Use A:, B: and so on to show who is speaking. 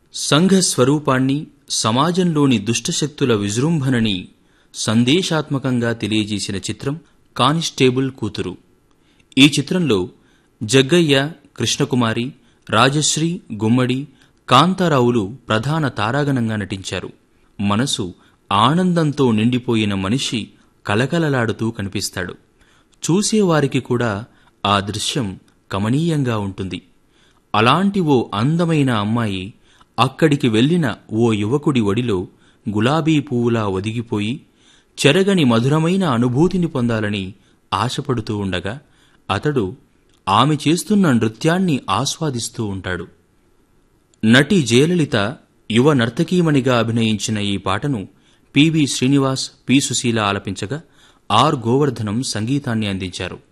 A: సంఘ స్వరూపాన్ని సమాజంలోని దుష్టశక్తుల విజృంభణని సందేశాత్మకంగా తెలియజేసిన చిత్రం కానిస్టేబుల్ కూతురు ఈ చిత్రంలో జగ్గయ్య కృష్ణకుమారి రాజశ్రీ గుమ్మడి కాంతారావులు ప్రధాన తారాగణంగా నటించారు మనసు ఆనందంతో నిండిపోయిన మనిషి కలకలలాడుతూ కనిపిస్తాడు చూసేవారికి కూడా ఆ దృశ్యం కమనీయంగా ఉంటుంది అలాంటి ఓ అందమైన అమ్మాయి అక్కడికి వెళ్ళిన ఓ యువకుడి ఒడిలో గులాబీ పువ్వులా ఒదిగిపోయి చెరగని మధురమైన అనుభూతిని పొందాలని ఆశపడుతూ ఉండగా అతడు ఆమె చేస్తున్న నృత్యాన్ని ఆస్వాదిస్తూ ఉంటాడు నటి జయలలిత యువ నర్తకీమణిగా అభినయించిన ఈ పాటను పివి శ్రీనివాస్ పి సుశీల ఆలపించగా ఆర్ గోవర్ధనం సంగీతాన్ని అందించారు